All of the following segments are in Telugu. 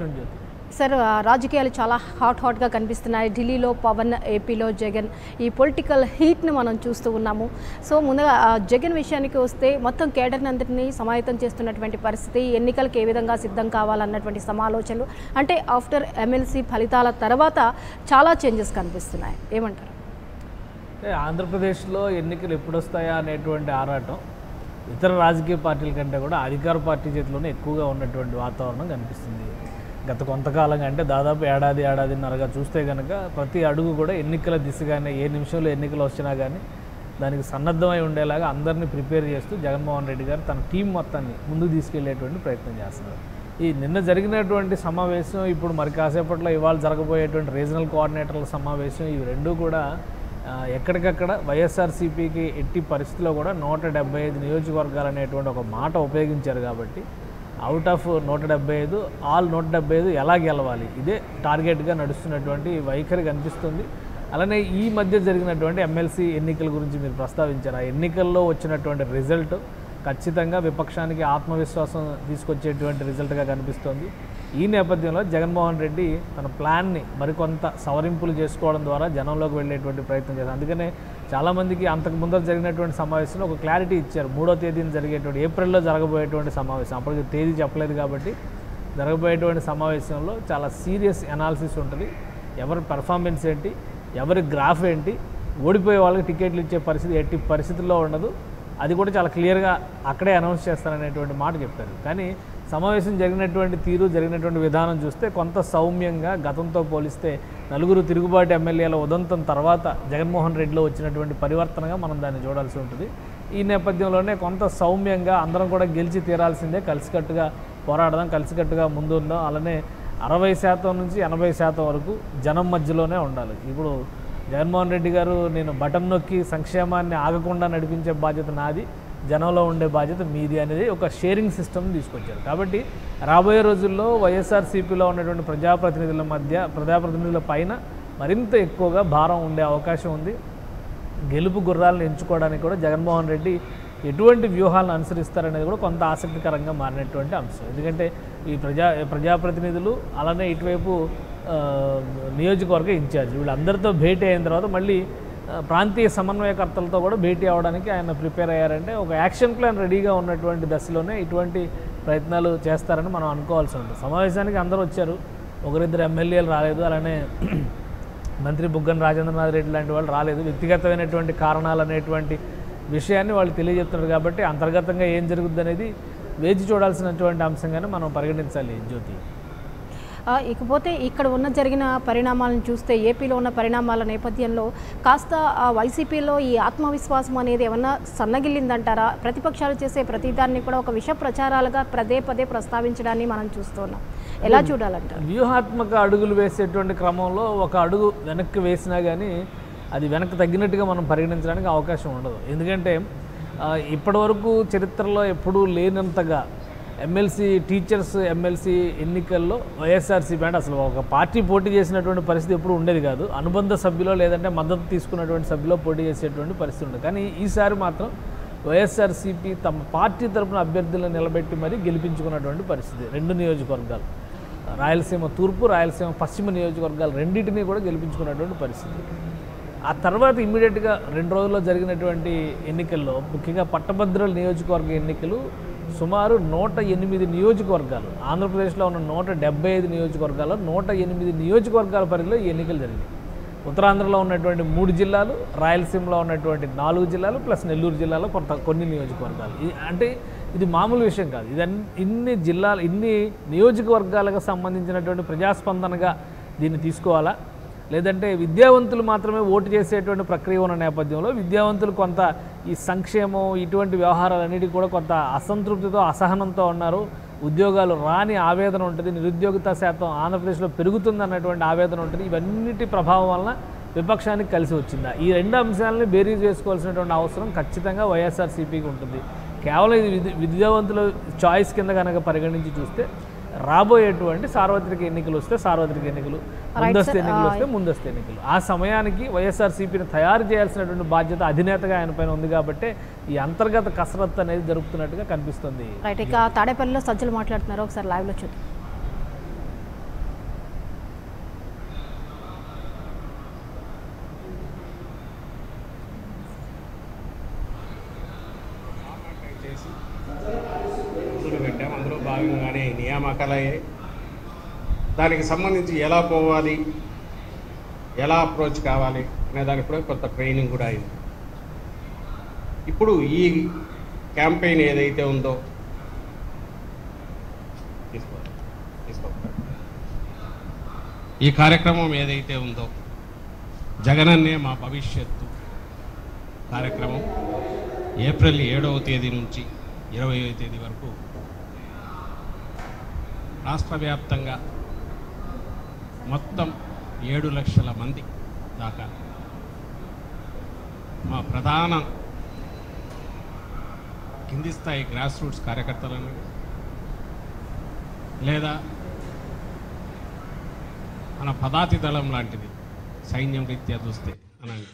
చెప్పండి జ్యోతి సార్ ఆ, రాజకీయాలు చాలా హాట్ హాట్గా కనిపిస్తున్నాయి ఢిల్లీలో పవన్ ఏపీలో జగన్ ఈ పొలిటికల్ హీట్ని మనం చూస్తూ ఉన్నాము సో ముందుగా ఆ, జగన్ విషయానికి వస్తే మొత్తం కేడర్ని అందరినీ సమాయత్తం చేస్తున్నటువంటి పరిస్థితి ఎన్నికలకు ఏ విధంగా సిద్ధం కావాలన్నటువంటి సమాలోచనలు అంటే ఆఫ్టర్ ఎమ్మెల్సీ ఫలితాల తర్వాత చాలా చేంజెస్ కనిపిస్తున్నాయి ఏమంటారు అంటే ఆంధ్రప్రదేశ్లో ఎన్నికలు ఎప్పుడు వస్తాయా అనేటువంటి ఆరాటం ఇతర రాజకీయ పార్టీల కంటే కూడా అధికార పార్టీ చేతిలోనే ఎక్కువగా ఉన్నటువంటి వాతావరణం కనిపిస్తుంది గత కొంతకాలంగా అంటే దాదాపు ఏడాది ఏడాదిన్నరగా చూస్తే కనుక ప్రతి అడుగు కూడా ఎన్నికల దిశగానే ఏ నిమిషంలో ఎన్నికలు వచ్చినా కానీ దానికి సన్నద్ధమై ఉండేలాగా అందరినీ ప్రిపేర్ చేస్తూ జగన్మోహన్ రెడ్డి గారు తన టీం మొత్తాన్ని ముందుకు తీసుకెళ్లేటువంటి ప్రయత్నం చేస్తున్నారు ఈ నిన్న జరిగినటువంటి సమావేశం ఇప్పుడు మరి కాసేపట్లో ఇవాళ జరగబోయేటువంటి రీజనల్ కోఆర్డినేటర్ల సమావేశం ఇవి రెండూ కూడా ఆ, ఎక్కడికక్కడ వైఎస్ఆర్సీపీకి ఎట్టి పరిస్థితిలో కూడా నూట డెబ్బై ఐదు నియోజకవర్గాలు అనేటువంటి ఒక మాట ఉపయోగించారు కాబట్టి అవుట్ ఆఫ్ నూట డెబ్బై ఐదు ఆల్ నూట డెబ్బై ఐదు ఎలా గెలవాలి ఇదే టార్గెట్గా నడుస్తున్నటువంటి వైఖరి కనిపిస్తుంది అలానే ఈ మధ్య జరిగినటువంటి ఎమ్మెల్సీ ఎన్నికల గురించి మీరు ప్రస్తావించారు ఆ ఎన్నికల్లో వచ్చినటువంటి రిజల్ట్ ఖచ్చితంగా విపక్షానికి ఆత్మవిశ్వాసం తీసుకొచ్చేటువంటి రిజల్ట్గా కనిపిస్తోంది ఈ నేపథ్యంలో జగన్మోహన్ రెడ్డి తన ప్లాన్ని మరికొంత సవరింపులు చేసుకోవడం ద్వారా జనంలోకి వెళ్ళేటువంటి ప్రయత్నం చేశారు అందుకనే చాలామందికి అంతకు ముందర జరిగినటువంటి సమావేశంలో ఒక క్లారిటీ ఇచ్చారు మూడో తేదీన జరిగేటువంటి ఏప్రిల్లో జరగబోయేటువంటి సమావేశం అప్పటికి తేదీ చెప్పలేదు కాబట్టి జరగబోయేటువంటి సమావేశంలో చాలా సీరియస్ అనాలిసిస్ ఉంటుంది ఎవరి పెర్ఫార్మెన్స్ ఏంటి ఎవరి గ్రాఫ్ ఏంటి ఓడిపోయే వాళ్ళకి టికెట్లు ఇచ్చే పరిస్థితి ఎట్టి పరిస్థితుల్లో ఉండదు అది కూడా చాలా క్లియర్గా అక్కడే అనౌన్స్ చేస్తారనేటువంటి మాట చెప్పారు కానీ సమావేశం జరిగినటువంటి తీరు జరిగినటువంటి విధానం చూస్తే కొంత సౌమ్యంగా గతంతో పోలిస్తే నలుగురు తిరుగుబాటు ఎమ్మెల్యేల ఉదంతం తర్వాత జగన్మోహన్ రెడ్డిలో వచ్చినటువంటి పరివర్తనగా మనం దాన్ని చూడాల్సి ఉంటుంది ఈ నేపథ్యంలోనే కొంత సౌమ్యంగా అందరం కూడా గెలిచి తీరాల్సిందే కలిసికట్టుగా పోరాడదాం కలిసికట్టుగా ముందుందాం అలానే అరవై శాతం నుంచి ఎనభై శాతం వరకు జనం మధ్యలోనే ఉండాలి ఇప్పుడు జగన్మోహన్ రెడ్డి గారు నేను బటన్ నొక్కి సంక్షేమాన్ని ఆగకుండా నడిపించే బాధ్యత నాది జనంలో ఉండే బాధ్యత మీది అనేది ఒక షేరింగ్ సిస్టమ్ తీసుకొచ్చారు కాబట్టి రాబోయే రోజుల్లో వైఎస్ఆర్సీపీలో ఉన్నటువంటి ప్రజాప్రతినిధుల మధ్య ప్రజాప్రతినిధుల పైన మరింత ఎక్కువగా భారం ఉండే అవకాశం ఉంది గెలుపు గుర్రాలను ఎంచుకోవడానికి కూడా జగన్మోహన్ రెడ్డి ఎటువంటి వ్యూహాలను అనుసరిస్తారనేది కూడా కొంత ఆసక్తికరంగా మారినటువంటి అంశం ఎందుకంటే ఈ ప్రజా ప్రజాప్రతినిధులు అలానే ఇటువైపు ఆ, నియోజకవర్గ ఇన్ఛార్జ్ వీళ్ళందరితో భేటీ అయిన తర్వాత మళ్ళీ ఆ, ప్రాంతీయ సమన్వయకర్తలతో కూడా భేటీ అవ్వడానికి ఆయన ప్రిపేర్ అయ్యారంటే ఒక యాక్షన్ ప్లాన్ రెడీగా ఉన్నటువంటి దశలోనే ఇటువంటి ప్రయత్నాలు చేస్తారని మనం అనుకోవాల్సి ఉంటుంది సమావేశానికి అందరూ వచ్చారు ఒకరిద్దరు ఎమ్మెల్యేలు రాలేదు అలానే మంత్రి బుగ్గన రాజేంద్రనాథ్ రెడ్డి లాంటి వాళ్ళు రాలేదు వ్యక్తిగతమైనటువంటి కారణాలు అనేటువంటి విషయాన్ని వాళ్ళు తెలియజెప్తున్నారు కాబట్టి అంతర్గతంగా ఏం జరుగుద్ది అనేది వేచి చూడాల్సినటువంటి అంశంగానే మనం పరిగణించాలి జ్యోతి ఆ, ఇకపోతే ఇక్కడ ఉన్న జరిగిన పరిణామాలను చూస్తే ఏపీలో ఉన్న పరిణామాల నేపథ్యంలో కాస్త ఆ వైసీపీలో ఈ ఆత్మవిశ్వాసం అనేది ఏమన్నా సన్నగిల్లిందంటారా ప్రతిపక్షాలు చేసే ప్రతిదాన్ని కూడా ఒక విష ప్రచారాలుగా పదే పదే ప్రస్తావించడాన్ని మనం చూస్తున్నాం ఎలా చూడాలంటారు వ్యూహాత్మక అడుగులు వేసేటువంటి క్రమంలో ఒక అడుగు వెనక్కి వేసినా కానీ అది వెనక్కి తగ్గినట్టుగా మనం పరిగణించడానికి అవకాశం ఉండదు ఎందుకంటే ఆ, ఇప్పటివరకు చరిత్రలో ఎప్పుడూ లేనంతగా ఎమ్మెల్సీ టీచర్స్ ఎమ్మెల్సీ ఎన్నికల్లో వైఎస్ఆర్సీపీ అంటే అసలు ఒక పార్టీ పోటీ చేసినటువంటి పరిస్థితి ఎప్పుడు ఉండేది కాదు అనుబంధ సభ్యులో లేదంటే మద్దతు తీసుకున్నటువంటి సభ్యులో పోటీ చేసేటువంటి పరిస్థితి ఉండదు కానీ ఈసారి మాత్రం వైఎస్ఆర్సీపీ తమ పార్టీ తరపున అభ్యర్థులను నిలబెట్టి మరీ గెలిపించుకున్నటువంటి పరిస్థితి రెండు నియోజకవర్గాలు రాయలసీమ తూర్పు రాయలసీమ పశ్చిమ నియోజకవర్గాలు రెండింటినీ కూడా గెలిపించుకున్నటువంటి పరిస్థితి ఆ తర్వాత ఇమ్మీడియట్గా రెండు రోజుల్లో జరిగినటువంటి ఎన్నికల్లో ముఖ్యంగా పట్టభద్రుల నియోజకవర్గ ఎన్నికలు సుమారు నూట ఎనిమిది నియోజకవర్గాలు ఆంధ్రప్రదేశ్లో ఉన్న నూట డెబ్బై ఐదు నియోజకవర్గాల్లో నూట ఎనిమిది నియోజకవర్గాల పరిధిలో ఈ ఎన్నికలు జరిగాయి ఉత్తరాంధ్రలో ఉన్నటువంటి మూడు జిల్లాలు రాయలసీమలో ఉన్నటువంటి నాలుగు జిల్లాలు ప్లస్ నెల్లూరు జిల్లాలో కొంత కొన్ని నియోజకవర్గాలు ఇది అంటే ఇది మామూలు విషయం కాదు ఇది ఇన్ని జిల్లాలు ఇన్ని నియోజకవర్గాలకు సంబంధించినటువంటి ప్రజాస్పందనగా దీన్ని తీసుకోవాలా లేదంటే విద్యావంతులు మాత్రమే ఓటు చేసేటువంటి ప్రక్రియ ఉన్న నేపథ్యంలో విద్యావంతులు కొంత ఈ సంక్షేమం ఇటువంటి వ్యవహారాలన్నిటికీ కూడా కొంత అసంతృప్తితో అసహనంతో ఉన్నారు ఉద్యోగాలు రాని ఆవేదన ఉంటుంది నిరుద్యోగిత శాతం ఆంధ్రప్రదేశ్లో పెరుగుతుంది అన్నటువంటి ఆవేదన ఉంటుంది ఇవన్నిటి ప్రభావం వలన విపక్షానికి కలిసి వచ్చిందా ఈ రెండు అంశాలని బేరీజ్ వేసుకోవాల్సినటువంటి అవసరం ఖచ్చితంగా వైఎస్ఆర్సీపీకి ఉంటుంది కేవలం ఇది విద్య- విద్యావంతుల చాయిస్ కింద కనుక పరిగణించి చూస్తే రాబోయేటువంటి సార్వత్రిక ఎన్నికలు వస్తే సార్వత్రిక ఎన్నికలు ముందస్తు ఎన్నికలు వస్తే ముందస్తు ఎన్నికలు ఆ సమయానికి వైఎస్ఆర్సీపీని తయారు చేయాల్సినటువంటి బాధ్యత అధినేతగా ఆయన పైన ఉంది కాబట్టి ఈ అంతర్గత కసరత్తు అనేది జరుపుతున్నట్టుగా కనిపిస్తుంది రైట్ ఇక తాడేపల్లిలో సజ్జలు మాట్లాడుతున్నారు ఒకసారి లైవ్లో చూద్దాం అయినాయి నియామకాలు అయ్యాయి దానికి సంబంధించి ఎలా పోవాలి ఎలా అప్రోచ్ కావాలి అనే దానికి కూడా కొంత ట్రైనింగ్ కూడా అయింది ఇప్పుడు ఈ క్యాంపెయిన్ ఏదైతే ఉందో తీసుకో తీసుకో ఈ కార్యక్రమం ఏదైతే ఉందో జగనన్నే మా భవిష్యత్తు కార్యక్రమం ఏప్రిల్ ఏడవ తేదీ నుంచి ఇరవైవ తేదీ వరకు రాష్ట్ర వ్యాప్తంగా మొత్తం ఏడు లక్షల మంది దాకా మా ప్రధాన కింది స్థాయి గ్రాస్ రూట్స్ కార్యకర్తలను లేదా మన పదాతి దళం లాంటిది సైన్యం రీత్యా చూస్తే అనండి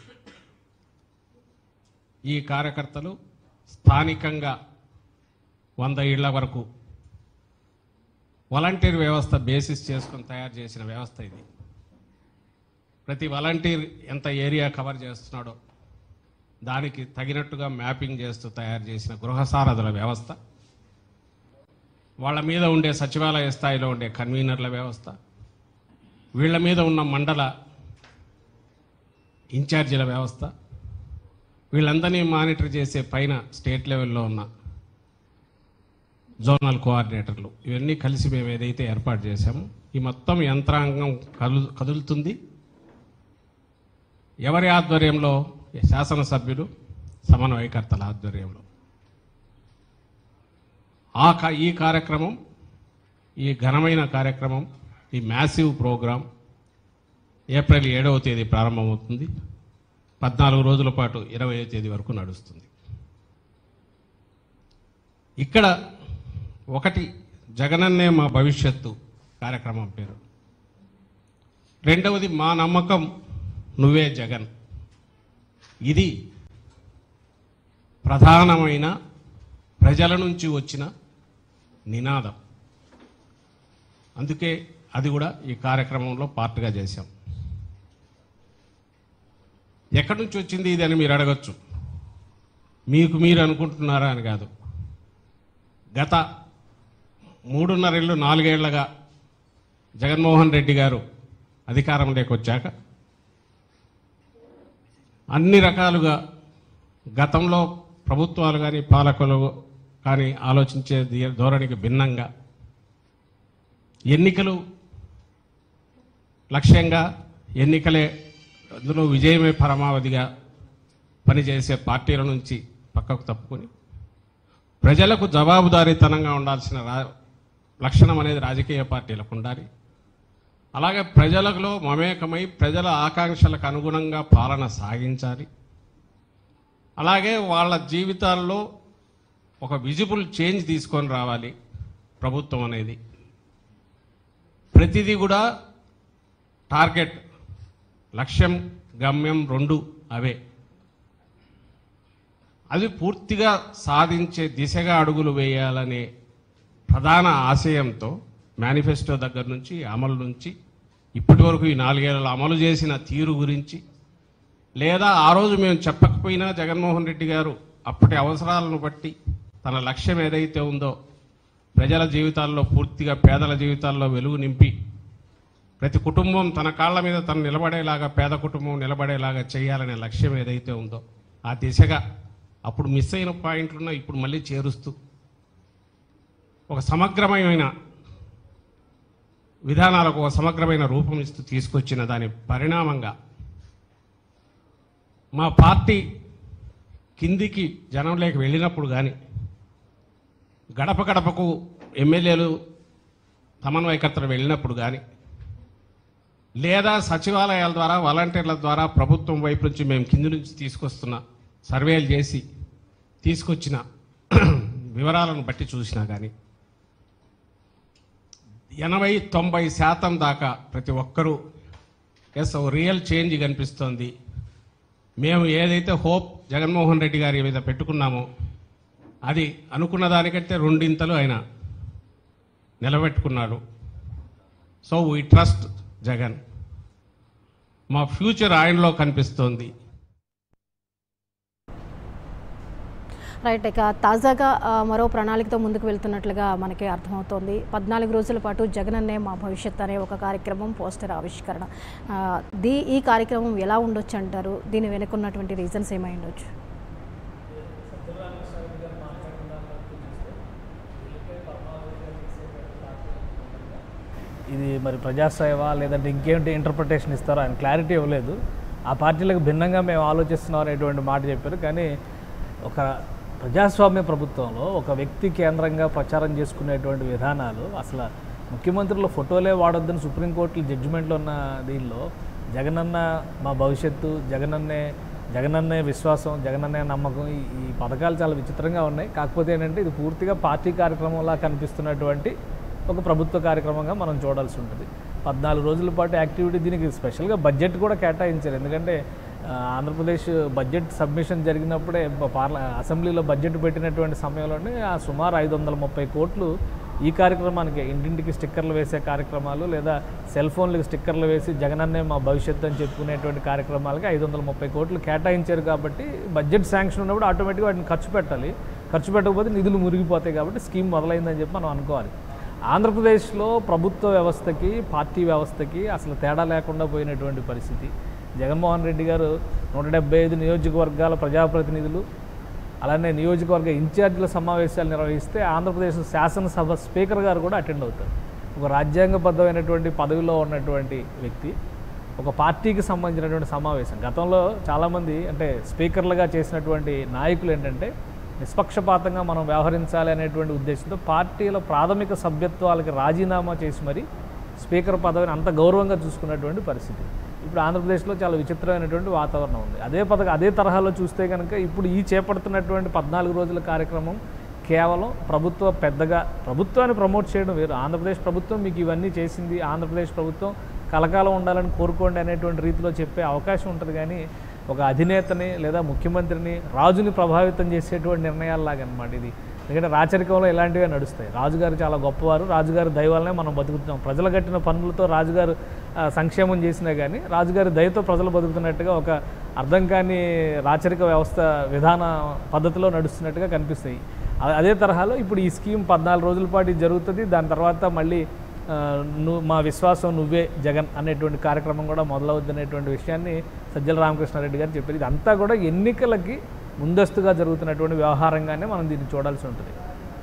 ఈ కార్యకర్తలు స్థానికంగా వంద ఇళ్ల వరకు వాలంటీర్ వ్యవస్థ బేసిస్ చేసుకొని తయారు చేసిన వ్యవస్థ ఇది ప్రతి వాలంటీర్ ఎంత ఏరియా కవర్ చేస్తున్నాడో దానికి తగినట్టుగా మ్యాపింగ్ చేస్తూ తయారు చేసిన గృహసారథుల వ్యవస్థ వాళ్ళ మీద ఉండే సచివాలయ స్థాయిలో ఉండే కన్వీనర్ల వ్యవస్థ వీళ్ళ మీద ఉన్న మండల ఇన్ఛార్జీల వ్యవస్థ వీళ్ళందరినీ మానిటర్ చేసే పైన స్టేట్ లెవెల్లో ఉన్న జోనల్ కోఆర్డినేటర్లు ఇవన్నీ కలిసి మేము ఏదైతే ఏర్పాటు చేశామో ఈ మొత్తం యంత్రాంగం కలు కదులుతుంది ఎవరి ఆధ్వర్యంలో శాసనసభ్యులు సమన్వయకర్తల ఆధ్వర్యంలో ఆ కా- ఈ కార్యక్రమం ఈ ఘనమైన కార్యక్రమం ఈ మ్యాసివ్ ప్రోగ్రాం ఏప్రిల్ ఏడవ తేదీ ప్రారంభమవుతుంది పద్నాలుగు రోజుల పాటు ఇరవై తేదీ వరకు నడుస్తుంది ఇక్కడ ఒకటి జగనన్నే మా భవిష్యత్తు కార్యక్రమం పేరు రెండవది మా నమ్మకం నువ్వే జగన్ ఇది ప్రధానమైన ప్రజల నుంచి వచ్చిన నినాదం అందుకే అది కూడా ఈ కార్యక్రమంలో పార్ట్గా చేశాం ఎక్కడి నుంచి వచ్చింది ఇది అని మీరు అడగచ్చు మీకు మీరు అనుకుంటున్నారా అని కాదు గత మూడున్నరేళ్ళు నాలుగేళ్లగా జగన్మోహన్ రెడ్డి గారు అధికారంలోకి వచ్చాక అన్ని రకాలుగా గతంలో ప్రభుత్వాలు కానీ పాలకులు కానీ ఆలోచించే ధీ- ధోరణికి భిన్నంగా ఎన్నికలు లక్ష్యంగా ఎన్నికలే అందులో విజయమే పరమావధిగా పనిచేసే పార్టీల నుంచి పక్కకు తప్పుకొని ప్రజలకు జవాబుదారీతనంగా ఉండాల్సిన రా లక్షణం అనేది రాజకీయ పార్టీలకు ఉండాలి అలాగే ప్రజలలో మమేకమై ప్రజల ఆకాంక్షలకు అనుగుణంగా పాలన సాగించాలి అలాగే వాళ్ళ జీవితాల్లో ఒక విజిబుల్ చేంజ్ తీసుకొని రావాలి ప్రభుత్వం అనేది ప్రతిదీ కూడా టార్గెట్ లక్ష్యం గమ్యం రెండు అవే అది పూర్తిగా సాధించే దిశగా అడుగులు వేయాలనే ప్రధాన ఆశయంతో మేనిఫెస్టో దగ్గర నుంచి అమలు నుంచి ఇప్పటి వరకు ఈ నాలుగేళ్లలో అమలు చేసిన తీరు గురించి లేదా ఆ రోజు మేము చెప్పకపోయినా జగన్మోహన్ రెడ్డి గారు అప్పటి అవసరాలను బట్టి తన లక్ష్యం ఏదైతే ఉందో ప్రజల జీవితాల్లో పూర్తిగా పేదల జీవితాల్లో వెలుగు నింపి ప్రతి కుటుంబం తన కాళ్ళ మీద తను నిలబడేలాగా పేద కుటుంబం నిలబడేలాగా చేయాలనే లక్ష్యం ఏదైతే ఉందో ఆ దిశగా అప్పుడు మిస్ అయిన పాయింట్లను ఇప్పుడు మళ్ళీ చేరుస్తూ ఒక సమగ్రమైన విధానాలకు ఒక సమగ్రమైన రూపం ఇస్తూ తీసుకొచ్చిన దాని పరిణామంగా మా పార్టీ కిందికి జనంలోకి వెళ్ళినప్పుడు కానీ గడప గడపకు ఎమ్మెల్యేలు సమన్వయకర్తలు వెళ్ళినప్పుడు కానీ లేదా సచివాలయాల ద్వారా వాలంటీర్ల ద్వారా ప్రభుత్వం వైపు నుంచి మేము కింది నుంచి తీసుకొస్తున్న సర్వేలు చేసి తీసుకొచ్చిన వివరాలను బట్టి చూసినా కానీ ఎనభై తొంభై శాతం దాకా ప్రతి ఒక్కరూ ఎస్ ఓ రియల్ చేంజ్ కనిపిస్తోంది మేము ఏదైతే హోప్ జగన్మోహన్ రెడ్డి గారి మీద పెట్టుకున్నామో అది అనుకున్న దానికంటే రెండింతలు ఆయన నిలబెట్టుకున్నాడు సో వీ ట్రస్ట్ జగన్ మా ఫ్యూచర్ ఆయనలో కనిపిస్తోంది రైట్ ఇక తాజాగా ఆ, మరో ప్రణాళికతో ముందుకు వెళ్తున్నట్లుగా మనకి అర్థమవుతోంది పద్నాలుగు రోజుల పాటు జగనన్నే మా భవిష్యత్ అనే ఒక కార్యక్రమం పోస్టర్ ఆవిష్కరణ ఆ, దీ ఈ కార్యక్రమం ఎలా ఉండొచ్చు అంటారు దీని వెనుకున్నటువంటి రీజన్స్ ఏమై ఉండొచ్చు ఇది మరి ప్రజాసేవ లేదంటే ఇంకేంటి ఇంటర్ప్రిటేషన్ ఇస్తారో ఆయన క్లారిటీ ఇవ్వలేదు ఆ పార్టీలకు భిన్నంగా మేము ఆలోచిస్తున్నాం అనేటువంటి మాట చెప్పారు కానీ ఒక ప్రజాస్వామ్య ప్రభుత్వంలో ఒక వ్యక్తి కేంద్రంగా ప్రచారం చేసుకునేటువంటి విధానాలు అసలు ముఖ్యమంత్రుల ఫోటోలే వాడొద్దని సుప్రీంకోర్టు జడ్జిమెంట్లో ఉన్న దీనిలో జగనన్న మా భవిష్యత్తు జగనన్నే జగనన్నే విశ్వాసం జగనన్నే నమ్మకం ఈ ఈ పథకాలు చాలా విచిత్రంగా ఉన్నాయి కాకపోతే ఏంటంటే ఇది పూర్తిగా పార్టీ కార్యక్రమంలా కనిపిస్తున్నటువంటి ఒక ప్రభుత్వ కార్యక్రమంగా మనం చూడాల్సి ఉంటుంది పద్నాలుగు రోజుల పాటు యాక్టివిటీ దీనికి స్పెషల్గా బడ్జెట్ కూడా కేటాయించారు ఎందుకంటే ఆ, ఆంధ్రప్రదేశ్ బడ్జెట్ సబ్మిషన్ జరిగినప్పుడే బ- పార్ల అసెంబ్లీలో బడ్జెట్ పెట్టినటువంటి సమయంలోనే ఆ సుమారు ఐదు వందల ముప్పై కోట్లు ఈ కార్యక్రమానికి ఇంటింటికి స్టిక్కర్లు వేసే కార్యక్రమాలు లేదా సెల్ ఫోన్లకు స్టిక్కర్లు వేసి జగనన్నే మా భవిష్యత్తు అని చెప్పుకునేటువంటి కార్యక్రమాలకి ఐదు వందల ముప్పై కోట్లు కేటాయించారు కాబట్టి బడ్జెట్ శాంక్షన్ ఉన్నప్పుడు ఆటోమేటిక్గా వాటిని ఖర్చు పెట్టాలి ఖర్చు పెట్టకపోతే నిధులు మురిగిపోతాయి కాబట్టి స్కీమ్ మొదలైందని చెప్పి మనం అనుకోవాలి ఆంధ్రప్రదేశ్లో ప్రభుత్వ వ్యవస్థకి పార్టీ వ్యవస్థకి అసలు తేడా లేకుండా పోయినటువంటి పరిస్థితి జగన్మోహన్ రెడ్డి గారు నూట డెబ్బై ఐదు నియోజకవర్గాల ప్రజాప్రతినిధులు అలానే నియోజకవర్గ ఇన్ఛార్జీల సమావేశాలు నిర్వహిస్తే ఆంధ్రప్రదేశ్ శాసనసభ స్పీకర్ గారు కూడా అటెండ్ అవుతారు ఒక రాజ్యాంగబద్ధమైనటువంటి పదవిలో ఉన్నటువంటి వ్యక్తి ఒక పార్టీకి సంబంధించినటువంటి సమావేశం గతంలో చాలామంది అంటే స్పీకర్లుగా చేసినటువంటి నాయకులు ఏంటంటే నిష్పక్షపాతంగా మనం వ్యవహరించాలి అనేటువంటి ఉద్దేశంతో పార్టీల ప్రాథమిక సభ్యత్వాలకి రాజీనామా చేసి మరి స్పీకర్ పదవిని అంత గౌరవంగా చూసుకున్నటువంటి పరిస్థితి ఇప్పుడు ఆంధ్రప్రదేశ్లో చాలా విచిత్రమైనటువంటి వాతావరణం ఉంది అదే పథక అదే తరహాలో చూస్తే కనుక ఇప్పుడు ఈ చేపడుతున్నటువంటి పద్నాలుగు రోజుల కార్యక్రమం కేవలం ప్రభుత్వ పెద్దగా ప్రభుత్వాన్ని ప్రమోట్ చేయడం వేరు ఆంధ్రప్రదేశ్ ప్రభుత్వం మీకు ఇవన్నీ చేసింది ఆంధ్రప్రదేశ్ ప్రభుత్వం కలకాలం ఉండాలని కోరుకోండి అనేటువంటి రీతిలో చెప్పే అవకాశం ఉంటుంది కానీ ఒక అధినేతని లేదా ముఖ్యమంత్రిని రాజుని ప్రభావితం చేసేటువంటి నిర్ణయాల్లాగా అనమాట ఇది ఎందుకంటే రాచరికంలో ఇలాంటివే నడుస్తాయి రాజుగారు చాలా గొప్పవారు రాజుగారి దయ వల్లనే మనం బతుకుతున్నాం ప్రజలు కట్టిన పనులతో రాజుగారు ఆ, సంక్షేమం చేసినా కానీ రాజుగారి దయతో ప్రజలు బతుకుతున్నట్టుగా ఒక అర్థం కాని రాచరిక వ్యవస్థ విధాన పద్ధతిలో నడుస్తున్నట్టుగా కనిపిస్తాయి అ- అదే తరహాలో ఇప్పుడు ఈ స్కీమ్ పద్నాలుగు రోజుల పాటు ఇది జరుగుతుంది దాని తర్వాత మళ్ళీ ఆ, నువ్వు మా విశ్వాసం నువ్వే జగన్ అనేటువంటి కార్యక్రమం కూడా మొదలవుద్ది అనేటువంటి విషయాన్ని సజ్జల రామకృష్ణారెడ్డి గారు చెప్పారు ఇదంతా కూడా ఎన్నికలకి ముందస్తుగా జరుగుతున్నటువంటి వ్యవహారంగానే మనం దీన్ని చూడాల్సి ఉంటుంది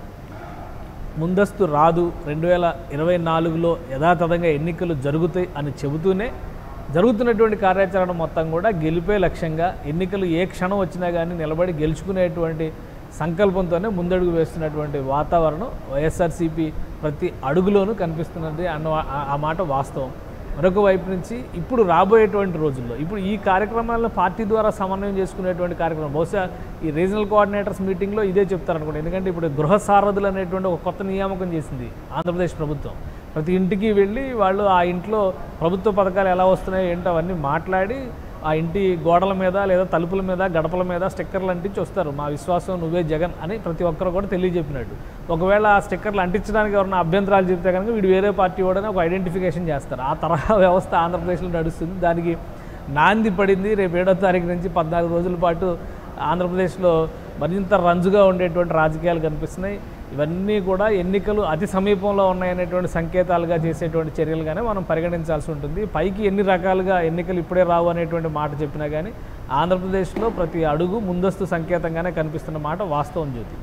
ముందస్తు రాదు రెండు వేల ఇరవై నాలుగులో యథాతథంగా ఎన్నికలు జరుగుతాయి అని చెబుతూనే జరుగుతున్నటువంటి కార్యాచరణ మొత్తం కూడా గెలిపే లక్ష్యంగా ఎన్నికలు ఏ క్షణం వచ్చినా కానీ నిలబడి గెలుచుకునేటువంటి సంకల్పంతోనే ముందడుగు వేస్తున్నటువంటి వాతావరణం వైఎస్ఆర్సీపీ ప్రతి అడుగులోనూ కనిపిస్తున్నది అన్న వా- ఆ- ఆ మాట వాస్తవం మరొక వైపు నుంచి ఇప్పుడు రాబోయేటువంటి రోజుల్లో ఇప్పుడు ఈ కార్యక్రమాలను పార్టీ ద్వారా సమన్వయం చేసుకునేటువంటి కార్యక్రమం బహుశా ఈ రీజనల్ కోఆర్డినేటర్స్ మీటింగ్లో ఇదే చెప్తారనుకోండి ఎందుకంటే ఇప్పుడు గృహ సారథులు అనేటువంటి ఒక కొత్త నియామకం చేసింది ఆంధ్రప్రదేశ్ ప్రభుత్వం ప్రతి ఇంటికి వెళ్ళి వాళ్ళు ఆ ఇంట్లో ప్రభుత్వ పథకాలు ఎలా వస్తున్నాయో ఏంటో అవన్నీ మాట్లాడి ఆ ఇంటి గోడల మీద లేదా తలుపుల మీద గడపల మీద స్టిక్కర్లు అంటించి వస్తారు మా విశ్వాసం నువ్వే జగన్ అని ప్రతి ఒక్కరు కూడా తెలియజెప్పినట్టు ఒకవేళ ఆ స్టిక్కర్లు అంటించడానికి ఎవరైనా అభ్యంతరాలు చెప్తే కనుక వీడు వేరే పార్టీ వాడని ఒక ఐడెంటిఫికేషన్ చేస్తారు ఆ తరహా వ్యవస్థ ఆంధ్రప్రదేశ్లో నడుస్తుంది దానికి నాంది పడింది రేపు ఏడో తారీఖు నుంచి పద్నాలుగు రోజుల పాటు ఆంధ్రప్రదేశ్లో మరింత రంజుగా ఉండేటువంటి రాజకీయాలు కనిపిస్తున్నాయి ఇవన్నీ కూడా ఎన్నికలు అతి సమీపంలో ఉన్నాయనేటువంటి సంకేతాలుగా చేసేటువంటి చర్యలుగానే మనం పరిగణించాల్సి ఉంటుంది పైకి ఎన్ని రకాలుగా ఎన్నికలు ఇప్పుడే రావు అనేటువంటి మాట చెప్పినా కానీ ఆంధ్రప్రదేశ్లో ప్రతి అడుగు ముందస్తు సంకేతంగానే కనిపిస్తున్న మాట వాస్తవం జ్యోతి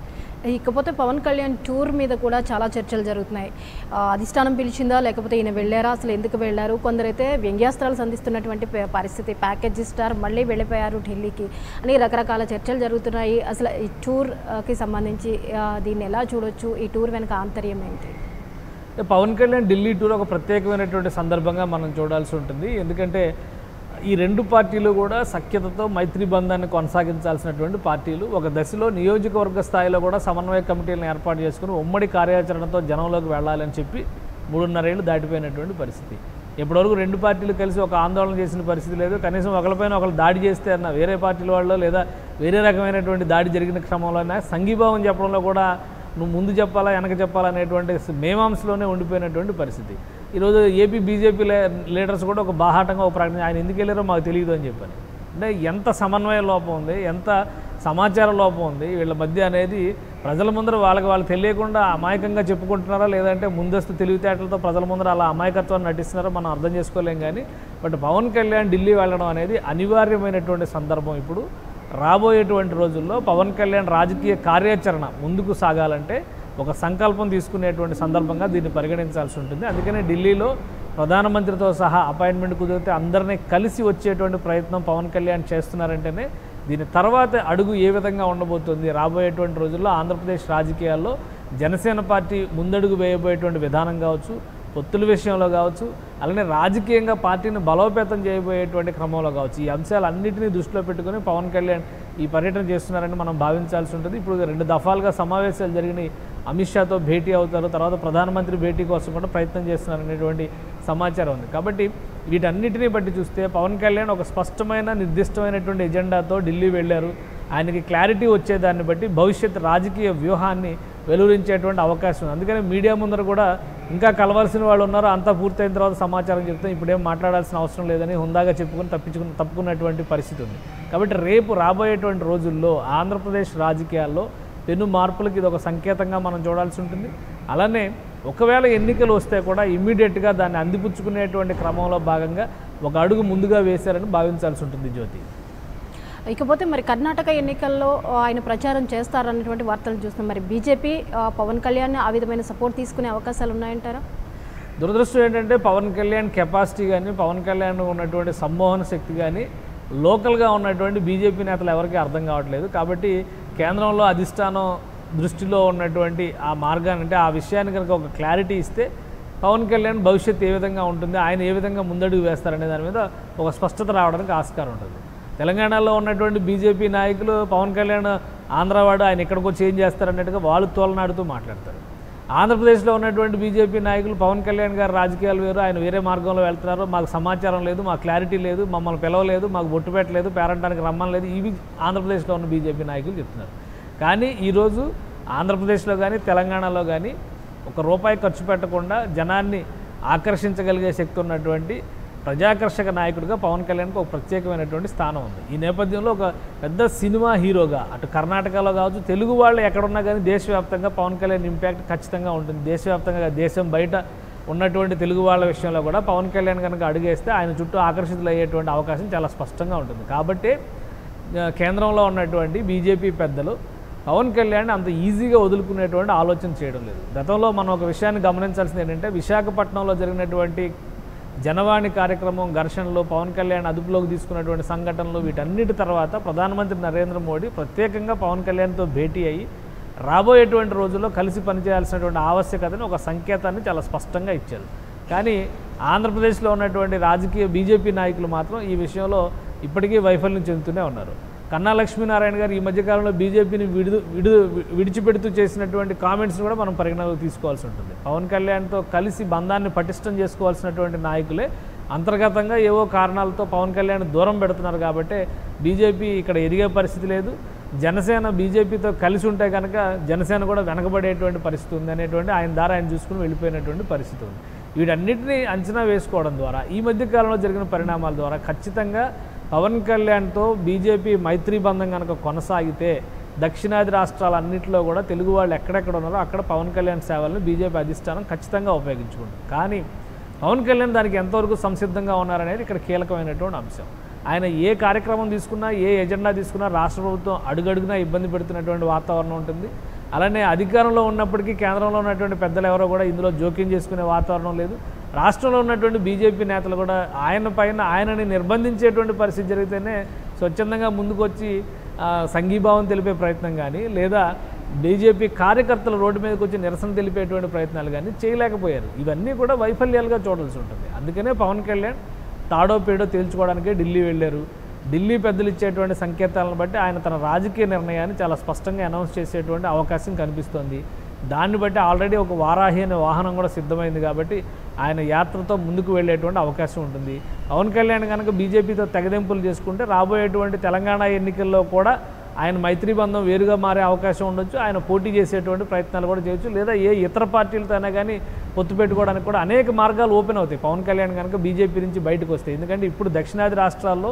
ఇకపోతే పవన్ కళ్యాణ్ టూర్ మీద కూడా చాలా చర్చలు జరుగుతున్నాయి ఆ, అధిష్టానం పిలిచిందా లేకపోతే ఈయన వెళ్ళారా అసలు ఎందుకు వెళ్ళారు కొందరైతే వ్యంగ్యాస్త్రాలు సంధిస్తున్నటువంటి ప- పరిస్థితి ప్యాకేజ్ స్టార్ మళ్ళీ వెళ్ళిపోయారు ఢిల్లీకి అని రకరకాల చర్చలు జరుగుతున్నాయి అసలు ఈ టూర్కి సంబంధించి ఆ, దీన్ని ఎలా చూడొచ్చు ఈ టూర్ వెనక ఆంతర్యం ఏంటి పవన్ కళ్యాణ్ ఢిల్లీ టూర్ ఒక ప్రత్యేకమైనటువంటి సందర్భంగా మనం చూడాల్సి ఉంటుంది ఎందుకంటే ఈ రెండు పార్టీలు కూడా సఖ్యతతో మైత్రి బంధాన్ని కొనసాగించాల్సినటువంటి పార్టీలు ఒక దశలో నియోజకవర్గ స్థాయిలో కూడా సమన్వయ కమిటీలను ఏర్పాటు చేసుకుని ఉమ్మడి కార్యాచరణతో జనంలోకి వెళ్ళాలని చెప్పి మూడున్నరేళ్ళు దాటిపోయినటువంటి పరిస్థితి ఇప్పటివరకు రెండు పార్టీలు కలిసి ఒక ఆందోళన చేసిన పరిస్థితి లేదు కనీసం ఒకరిపైన ఒకరు దాడి చేస్తే అన్న వేరే పార్టీల వాళ్ళు లేదా వేరే రకమైనటువంటి దాడి జరిగిన క్రమంలోనే సంఘీభావం చెప్పడంలో కూడా నువ్వు ముందు చెప్పాలా వెనక చెప్పాలా అనేటువంటి మేమాంసలోనే ఉండిపోయినటువంటి పరిస్థితి ఈరోజు ఏపీ బీజేపీ లీడర్స్ కూడా ఒక బాహాటంగా ఒక ప్రకటన ఆయన ఎందుకు వెళ్ళారో మాకు తెలియదు అని చెప్పాను అంటే ఎంత సమన్వయ లోపం ఉంది ఎంత సమాచార లోపం ఉంది వీళ్ళ మధ్య అనేది ప్రజల ముందర వాళ్ళకి వాళ్ళు తెలియకుండా అమాయకంగా చెప్పుకుంటున్నారా లేదంటే ముందస్తు తెలివితేటలతో ప్రజల ముందర అలా అమాయకత్వాన్ని నటిస్తున్నారో మనం అర్థం చేసుకోలేం కానీ బట్ పవన్ కళ్యాణ్ ఢిల్లీ వెళ్ళడం అనేది అనివార్యమైనటువంటి సందర్భం ఇప్పుడు రాబోయేటువంటి రోజుల్లో పవన్ కళ్యాణ్ రాజకీయ కార్యాచరణ ముందుకు సాగాలంటే ఒక సంకల్పం తీసుకునేటువంటి సందర్భంగా దీన్ని పరిగణించాల్సి ఉంటుంది అందుకనే ఢిల్లీలో ప్రధానమంత్రితో సహా అపాయింట్మెంట్ కుదిరితే అందరినీ కలిసి వచ్చేటువంటి ప్రయత్నం పవన్ కళ్యాణ్ చేస్తున్నారంటేనే దీని తర్వాత అడుగు ఏ విధంగా ఉండబోతుంది రాబోయేటువంటి రోజుల్లో ఆంధ్రప్రదేశ్ రాజకీయాల్లో జనసేన పార్టీ ముందడుగు వేయబోయేటువంటి విధానం కావచ్చు పొత్తుల విషయంలో కావచ్చు అలానే రాజకీయంగా పార్టీని బలోపేతం చేయబోయేటువంటి క్రమంలో కావచ్చు ఈ అంశాలన్నింటినీ దృష్టిలో పెట్టుకొని పవన్ కళ్యాణ్ ఈ పర్యటన చేస్తున్నారని మనం భావించాల్సి ఉంటుంది ఇప్పుడు రెండు దఫాలుగా సమావేశాలు జరిగినాయి అమిత్ షాతో భేటీ అవుతారు తర్వాత ప్రధానమంత్రి భేటీ కోసం కూడా ప్రయత్నం చేస్తున్నారనేటువంటి సమాచారం ఉంది కాబట్టి వీటన్నిటిని బట్టి చూస్తే పవన్ కళ్యాణ్ ఒక స్పష్టమైన నిర్దిష్టమైనటువంటి ఎజెండాతో ఢిల్లీ వెళ్ళారు ఆయనకి క్లారిటీ వచ్చేదాన్ని బట్టి భవిష్యత్ రాజకీయ వ్యూహాన్ని వెలువరించేటువంటి అవకాశం ఉంది అందుకని మీడియా ముందర కూడా ఇంకా కలవాల్సిన వాళ్ళు ఉన్నారు అంతా పూర్తయిన తర్వాత సమాచారం చెప్తాం ఇప్పుడేం మాట్లాడాల్సిన అవసరం లేదని హుందాగా చెప్పుకుని తప్పించుకుని తప్పుకున్నటువంటి పరిస్థితి ఉంది కాబట్టి రేపు రాబోయేటువంటి రోజుల్లో ఆంధ్రప్రదేశ్ రాజకీయాల్లో పెను మార్పులకి ఇది ఒక సంకేతంగా మనం చూడాల్సి ఉంటుంది అలానే ఒకవేళ ఎన్నికలు వస్తే కూడా ఇమ్మీడియట్గా దాన్ని అందిపుచ్చుకునేటువంటి క్రమంలో భాగంగా ఒక అడుగు ముందుగా వేశారని భావించాల్సి ఉంటుంది జ్యోతి ఇకపోతే మరి కర్ణాటక ఎన్నికల్లో ఆ, ఆయన ప్రచారం చేస్తారన్నటువంటి వార్తలు చూస్తున్నాం మరి బీజేపీ ఆ, పవన్ కళ్యాణ్ ఆ విధమైన సపోర్ట్ తీసుకునే అవకాశాలు ఉన్నాయంటారా దురదృష్టం ఏంటంటే పవన్ కళ్యాణ్ కెపాసిటీ కానీ పవన్ కళ్యాణ్ ఉన్నటువంటి సమ్మోహన శక్తి కానీ లోకల్గా ఉన్నటువంటి బీజేపీ నేతలు ఎవరికీ అర్థం కావట్లేదు కాబట్టి కేంద్రంలో అధిష్టానం దృష్టిలో ఉన్నటువంటి ఆ మార్గాన్ని అంటే ఆ విషయాన్ని కనుక ఒక క్లారిటీ ఇస్తే పవన్ కళ్యాణ్ భవిష్యత్తు ఏ విధంగా ఉంటుంది ఆయన ఏ విధంగా ముందడుగు వేస్తారనే దాని మీద ఒక స్పష్టత రావడానికి ఆస్కారం ఉంటుంది తెలంగాణలో ఉన్నటువంటి బీజేపీ నాయకులు పవన్ కళ్యాణ్ ఆంధ్రవాడు ఆయన ఎక్కడికో చేంజ్ చేస్తారన్నట్టుగా వాళ్ళు తోలనాడుతూ మాట్లాడతారు ఆంధ్రప్రదేశ్లో ఉన్నటువంటి బీజేపీ నాయకులు పవన్ కళ్యాణ్ గారు రాజకీయాలు వేరు ఆయన వేరే మార్గంలో వెళ్తున్నారు మాకు సమాచారం లేదు మాకు క్లారిటీ లేదు మమ్మల్ని పిలవలేదు మాకు బొట్టు పెట్టలేదు పేరంటానికి రమ్మలేదు ఇవి ఆంధ్రప్రదేశ్లో ఉన్న బీజేపీ నాయకులు చెప్తున్నారు కానీ ఈరోజు ఆంధ్రప్రదేశ్లో కానీ తెలంగాణలో కానీ ఒక రూపాయి ఖర్చు పెట్టకుండా జనాన్ని ఆకర్షించగలిగే శక్తి ఉన్నటువంటి ప్రజాకర్షక నాయకుడిగా పవన్ కళ్యాణ్కి ఒక ప్రత్యేకమైనటువంటి స్థానం ఉంది ఈ నేపథ్యంలో ఒక పెద్ద సినిమా హీరోగా అటు కర్ణాటకలో కావచ్చు తెలుగు వాళ్ళు ఎక్కడున్నా కానీ దేశవ్యాప్తంగా పవన్ కళ్యాణ్ ఇంపాక్ట్ ఖచ్చితంగా ఉంటుంది దేశవ్యాప్తంగా దేశం బయట ఉన్నటువంటి తెలుగు వాళ్ళ విషయంలో కూడా పవన్ కళ్యాణ్ కనుక అడుగేస్తే ఆయన చుట్టూ ఆకర్షితులు అయ్యేటువంటి అవకాశం చాలా స్పష్టంగా ఉంటుంది కాబట్టి ఆ, కేంద్రంలో ఉన్నటువంటి బీజేపీ పెద్దలు పవన్ కళ్యాణ్ అంత ఈజీగా వదులుకునేటువంటి ఆలోచన చేయడం లేదు గతంలో మనం ఒక విషయాన్ని గమనించాల్సింది ఏంటంటే విశాఖపట్నంలో జరిగినటువంటి జనవాణి కార్యక్రమం ఘర్షణలు పవన్ కళ్యాణ్ అదుపులోకి తీసుకున్నటువంటి సంఘటనలు వీటన్నిటి తర్వాత ప్రధానమంత్రి నరేంద్ర మోడీ ప్రత్యేకంగా పవన్ కళ్యాణ్తో భేటీ అయ్యి రాబోయేటువంటి రోజుల్లో కలిసి పనిచేయాల్సినటువంటి ఆవశ్యకతని ఒక సంకేతాన్ని చాలా స్పష్టంగా ఇచ్చారు కానీ ఆంధ్రప్రదేశ్లో ఉన్నటువంటి రాజకీయ బీజేపీ నాయకులు మాత్రం ఈ విషయంలో ఇప్పటికీ వైఫల్యం చెందుతూనే ఉన్నారు కన్నా లక్ష్మీనారాయణ గారు ఈ మధ్యకాలంలో బీజేపీని విడుదు విడు విడిచిపెడుతూ చేసినటువంటి కామెంట్స్ని కూడా మనం పరిగణలోకి తీసుకోవాల్సి ఉంటుంది పవన్ కళ్యాణ్తో కలిసి బంధాన్ని పటిష్టం చేసుకోవాల్సినటువంటి నాయకులే అంతర్గతంగా ఏవో కారణాలతో పవన్ కళ్యాణ్ దూరం పెడుతున్నారు కాబట్టి బీజేపీ ఇక్కడ ఎదిగే పరిస్థితి లేదు జనసేన బీజేపీతో కలిసి ఉంటే కనుక జనసేన కూడా వెనకబడేటువంటి పరిస్థితి ఉంది అనేటువంటి ఆయన ద్వారా ఆయన చూసుకుని వెళ్ళిపోయినటువంటి పరిస్థితి ఉంది వీటన్నిటిని అంచనా వేసుకోవడం ద్వారా ఈ మధ్య కాలంలో జరిగిన పరిణామాల ద్వారా ఖచ్చితంగా పవన్ కళ్యాణ్తో బీజేపీ మైత్రీ బంధం కనుక కొనసాగితే దక్షిణాది రాష్ట్రాలన్నింటిలో కూడా తెలుగు వాళ్ళు ఎక్కడెక్కడ ఉన్నారో అక్కడ పవన్ కళ్యాణ్ సేవలను బీజేపీ అధిష్టానం ఖచ్చితంగా ఉపయోగించుకుంటుంది కానీ పవన్ కళ్యాణ్ దానికి ఎంతవరకు సంసిద్ధంగా ఉన్నారనేది ఇక్కడ కీలకమైనటువంటి అంశం ఆయన ఏ కార్యక్రమం తీసుకున్నా ఏ ఎజెండా తీసుకున్నా రాష్ట్ర ప్రభుత్వం అడుగడుగునా ఇబ్బంది పెడుతున్నటువంటి వాతావరణం ఉంటుంది అలానే అధికారంలో ఉన్నప్పటికీ కేంద్రంలో ఉన్నటువంటి పెద్దలు ఎవరో కూడా ఇందులో జోక్యం చేసుకునే వాతావరణం లేదు రాష్ట్రంలో ఉన్నటువంటి బీజేపీ నేతలు కూడా ఆయన పైన ఆయనని నిర్బంధించేటువంటి పరిస్థితి జరిగితేనే స్వచ్ఛందంగా ముందుకొచ్చి ఆ, సంఘీభావం తెలిపే ప్రయత్నం కానీ లేదా బీజేపీ కార్యకర్తలు రోడ్డు మీదకి వచ్చి నిరసన తెలిపేటువంటి ప్రయత్నాలు కానీ చేయలేకపోయారు ఇవన్నీ కూడా వైఫల్యాలుగా చూడాల్సి ఉంటుంది అందుకనే పవన్ కళ్యాణ్ తాడో పేడో తేల్చుకోవడానికే ఢిల్లీ వెళ్ళారు ఢిల్లీ పెద్దలు ఇచ్చేటువంటి సంకేతాలను బట్టి ఆయన తన రాజకీయ నిర్ణయాన్ని చాలా స్పష్టంగా అనౌన్స్ చేసేటువంటి అవకాశం కనిపిస్తోంది దాన్ని బట్టి ఆల్రెడీ ఒక వారాహి అనే వాహనం కూడా సిద్ధమైంది కాబట్టి ఆయన యాత్రతో ముందుకు వెళ్ళేటువంటి అవకాశం ఉంటుంది పవన్ కళ్యాణ్ కనుక బీజేపీతో తెగదెంపులు చేసుకుంటే రాబోయేటువంటి తెలంగాణ ఎన్నికల్లో కూడా ఆయన మైత్రి బంధం వేరుగా మారే అవకాశం ఉండొచ్చు ఆయన పోటీ చేసేటువంటి ప్రయత్నాలు కూడా చేయొచ్చు లేదా ఏ ఇతర పార్టీలతో అయినా కానీ పొత్తు పెట్టుకోవడానికి కూడా అనేక మార్గాలు ఓపెన్ అవుతాయి పవన్ కళ్యాణ్ కనుక బీజేపీ నుంచి బయటకు వస్తాయి ఎందుకంటే ఇప్పుడు దక్షిణాది రాష్ట్రాల్లో